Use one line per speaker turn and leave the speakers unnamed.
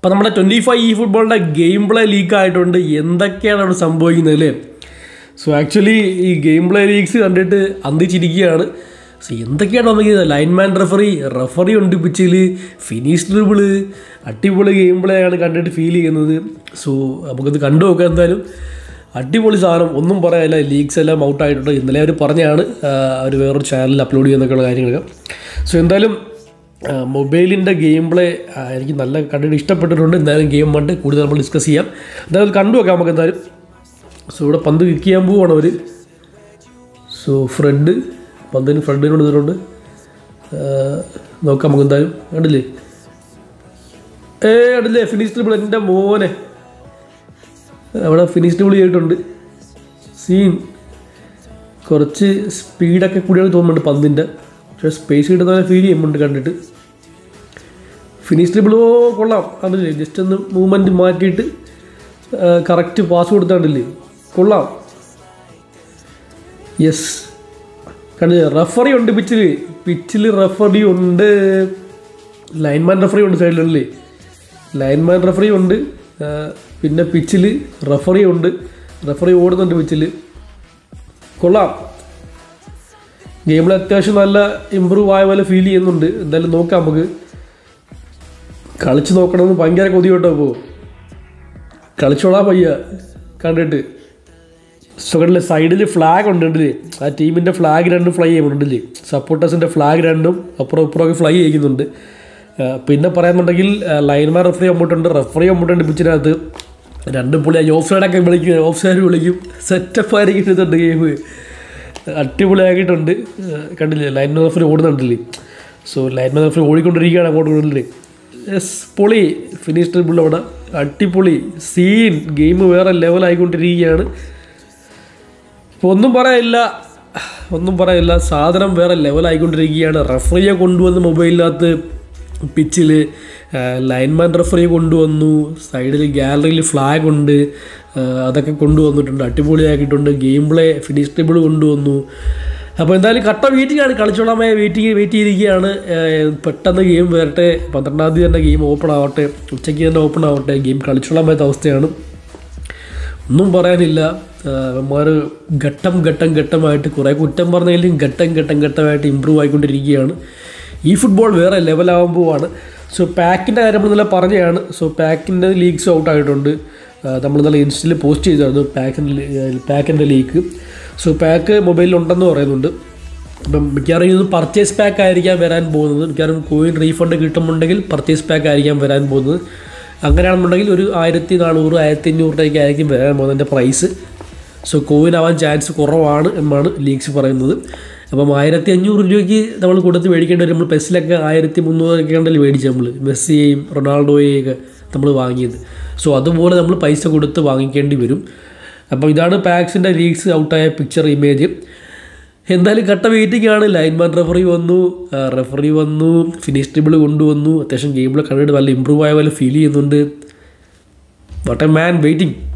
അപ്പോൾ നമ്മുടെ twenty five ഈ ഫുട്ബോളിൻ്റെ ഗെയിം പ്ലേ ലീക്ക് ആയിട്ടുണ്ട് എന്തൊക്കെയാണ് അവിടെ സംഭവിക്കുന്നത് അല്ലേ സോ ആക്ച്വലി ഈ ഗെയിം പ്ലേ ലീക്സ് കണ്ടിട്ട് അന്തിച്ചിരിക്കുകയാണ് സോ എന്തൊക്കെയാണ് നമുക്ക് ലൈൻമാൻ റെഫറി റെഫറി ഉണ്ട് പിച്ചിൽ ഫിനിഷ് ഡ്രിബിള് അടിപൊളി ഗെയിം പ്ലേ ആണ് കണ്ടിട്ട് ഫീൽ ചെയ്യുന്നത് സോ നമുക്കത് കണ്ടു നോക്കാം എന്തായാലും അടിപൊളി സാധനം ഒന്നും പറയാനില്ല ലീഗ്സ് എല്ലാം ഔട്ട് ആയിട്ടുണ്ട് ഇന്നലെ അവർ പറഞ്ഞാണ് അവർ വേറൊരു ചാനലിൽ അപ്ലോഡ് ചെയ്യുന്നൊക്കെയുള്ള കാര്യങ്ങളൊക്കെ സോ എന്തായാലും മൊബൈലിൻ്റെ ഗെയിം പ്ലേ എനിക്ക് നല്ല കണ്ടിട്ട് ഇഷ്ടപ്പെട്ടിട്ടുണ്ട് എന്തായാലും ഗെയിം കണ്ട് കൂടുതൽ നമ്മൾ ഡിസ്കസ് ചെയ്യാം എന്തായാലും കണ്ടു നോക്കാം നമുക്ക് എന്തായാലും സോ ഇവിടെ പന്ത് കിക്ക് ചെയ്യാൻ പോവാണ് അവർ സോ ഫ്രണ്ട് പന്തിന് ഫ്രണ്ടിനോട് ഇതിലുണ്ട് നോക്കാം നമുക്ക് എന്തായാലും കണ്ടില്ലേ ഏ കണ്ടില്ലേ ഫിനിഷ് ട്രിബിൾ എൻ്റെ മോനെ അവിടെ ഫിനിഷ് ട്രിബിൾ ചെയ്തിട്ടുണ്ട് സീൻ കുറച്ച് സ്പീഡൊക്കെ കൂടിയാണ് തോന്നുന്നുണ്ട് പന്തിൻ്റെ പക്ഷേ സ്പേസ് കിട്ടുന്ന ഫീൽ ചെയ്യുന്നുണ്ട് കണ്ടിട്ട് ഫിനിഷ് ട്രിബിളോ കൊള്ളാം കണ്ടില്ലേ ജസ്റ്റ് ഒന്ന് മൂവ്മെൻറ്റ് മാറ്റിയിട്ട് കറക്റ്റ് പാസ് കൊടുത്താണ്ടില്ലേ കൊള്ളാം യെസ് കണ്ടില്ലേ റഫറി ഉണ്ട് പിച്ചിൽ പിച്ചിൽ റഫറി ഉണ്ട് ലൈൻമാൻ റഫറി ഉണ്ട് സൈഡിലല്ലേ ലൈൻമാൻ റഫറി ഉണ്ട് ആ, പിന്നെ പിച്ചിൽ റഫറി ഉണ്ട് റഫറി ഓടുന്നുണ്ട് പിച്ചിൽ കൊള്ളാം ഗെയിമിൽ അത്യാവശ്യം നല്ല ഇമ്പ്രൂവ് ആയ പോലെ ഫീൽ ചെയ്യുന്നുണ്ട് എന്തായാലും നോക്കാം നമുക്ക് കളിച്ച് നോക്കണമെന്ന് ഭയങ്കര കൊതി കേട്ടോ ഇപ്പോൾ കളിച്ചോളാം പയ്യ കണ്ടിട്ട് സുഖമില്ല സൈഡിൽ ഫ്ലാഗ് ഉണ്ടല്ലേ ആ ടീമിൻ്റെ ഫ്ലാഗ് രണ്ടും ഫ്ലൈ ചെയ്യുന്നുണ്ടല്ലേ സപ്പോർട്ടേഴ്സിൻ്റെ ഫ്ലാഗ് രണ്ടും അപ്പുറം ഇപ്പുറമൊക്കെ ഫ്ലൈ ചെയ്യുന്നുണ്ട് ആ, പിന്നെ പറയാന്നുണ്ടെങ്കിൽ ലൈൻമാൻ റെഫറി അമ്മൂട്ടുണ്ട് റെഫറി അമ്മൂട്ടുണ്ട് പിച്ചിനകത്ത് രണ്ടും പുള്ളി ഓഫ് സൈഡൊക്കെ വിളിക്കും ഓഫ് സൈഡ് വിളിക്കും സെറ്റപ്പ് ആയിരിക്കുന്നുണ്ട് ഗെയിം അടിപൊളിയാക്കിയിട്ടുണ്ട് ആ, കണ്ടില്ലേ ലൈൻമാൻ റെഫറി ഓടുന്നുണ്ടല്ലേ സോ ലൈൻമാൻ റെഫറി ഓടിക്കൊണ്ടിരിക്കുകയാണ് അങ്ങോട്ട് കൊണ്ടില്ലേ യെസ് പൊളി ഫിനിഷ് ട്രിബിൾ അവിടെ അടിപൊളി സീൻ ഗെയിം വേറെ ലെവലായിക്കൊണ്ടിരിക്കുകയാണ് ഇപ്പോൾ ഒന്നും പറയാനില്ല ഒന്നും പറയാനില്ല സാധനം വേറെ ലെവലായിക്കൊണ്ടിരിക്കുകയാണ് റഫറിയെ കൊണ്ടുവന്ന് മൊബൈലിനകത്ത് പിച്ചിൽ ലൈൻമാൻ റഫറിയെ കൊണ്ടുവന്നു സൈഡിൽ ഗാലറിയിൽ ഫ്ലാഗ് ഉണ്ട് ആ, അതൊക്കെ കൊണ്ടുവന്നിട്ടുണ്ട് അടിപൊളിയാക്കിയിട്ടുണ്ട് ഗെയിം പ്ലേ ഫിനിഷ് ടേബിൾ കൊണ്ടുവന്നു അപ്പോൾ എന്തായാലും കട്ട വെയിറ്റിംഗ് ആണ് കളിച്ചോളാമേ വെയിറ്റിംഗ് വെയിറ്റ് ചെയ്തിരിക്കുകയാണ് ആ, പെട്ടെന്ന് ഗെയിം വരട്ടെ പന്ത്രണ്ടാം തീയതി തന്നെ ഗെയിം ഓപ്പൺ ആവട്ടെ ഉച്ചയ്ക്ക് തന്നെ ഓപ്പൺ ആവട്ടെ ഗെയിം കളിച്ചോളാൻ പറ്റാത്ത അവസ്ഥയാണ് ഒന്നും പറയാനില്ല അവന്മാർ ഘട്ടം ഘട്ടം ഘട്ടമായിട്ട് കുറേ കുറ്റം പറഞ്ഞാലും ഘട്ടം ഘട്ടം ഘട്ടമായിട്ട് ഇമ്പ്രൂവ് ആയിക്കൊണ്ടിരിക്കുകയാണ് ഈ ഫുട്ബോൾ വേറെ ലെവലാകുമ്പോഴാണ് സോ പാക്കിൻ്റെ കാര്യം നമ്മൾ ഇന്നലെ പറഞ്ഞതാണ് സോ പാക്കിൻ്റെ ലീഗ്സ് ഔട്ട് ആയിട്ടുണ്ട് നമ്മൾ ഇന്നലെ ഇൻസ്റ്റയിൽ പോസ്റ്റ് ചെയ്തായിരുന്നു പാക്കിൻ്റെ പാക്കിൻ്റെ ലീക്ക് സോ പാക്ക് മൊബൈലിൽ ഉണ്ടെന്ന് പറയുന്നുണ്ട് അപ്പം മിക്കവാറും ഇത് പർച്ചേസ് പാക്ക് ആയിരിക്കാം വരാൻ പോകുന്നത് മിക്കവാറും കോയിൻ റീഫണ്ട് കിട്ടുന്നുണ്ടെങ്കിൽ പർച്ചേസ് പാക്ക് ആയിരിക്കാം വരാൻ പോകുന്നത് അങ്ങനെയാണെന്നുണ്ടെങ്കിൽ ഒരു ആയിരത്തി നാനൂറ് ആയിരത്തി അഞ്ഞൂറ് രൂപയ്ക്ക് ആയിരിക്കും വരാൻ പോകുന്നതിൻ്റെ പ്രൈസ് സോ കോയിൻ ആവാൻ ചാൻസ് കുറവാണ് എന്നാണ് ലീഗ്സ് പറയുന്നത് അപ്പം ആയിരത്തി അഞ്ഞൂറ് രൂപയ്ക്ക് നമ്മൾ കൊടുത്ത് മേടിക്കേണ്ടി വരും നമ്മൾ പെസ്സിലൊക്കെ ആയിരത്തി മുന്നൂറൊക്കെ ഉണ്ടല്ലോ മേടിച്ചത് നമ്മൾ മെസ്സിയെയും റൊണാൾഡോയെയും ഒക്കെ നമ്മൾ വാങ്ങിയത് സോ അതുപോലെ നമ്മൾ പൈസ കൊടുത്ത് വാങ്ങിക്കേണ്ടി വരും അപ്പോൾ ഇതാണ് പാക്സിൻ്റെ ലീഗ്സ് ഔട്ടായ പിക്ചർ ഇമേജ് എന്തായാലും കട്ട വെയിറ്റിംഗ് ആണ് ലൈൻമാൻ റെഫറി വന്നു റെഫറി വന്നു ഫിനിഷ് ടേബിൾ കൊണ്ടുവന്നു അത്യാവശ്യം ഗെയിമിൽ കണ്ടിട്ട് നല്ല ഇമ്പ്രൂവ് ആയ പോലെ ഫീൽ ചെയ്യുന്നുണ്ട് വാട്ട് എ മാൻ വെയിറ്റിംഗ്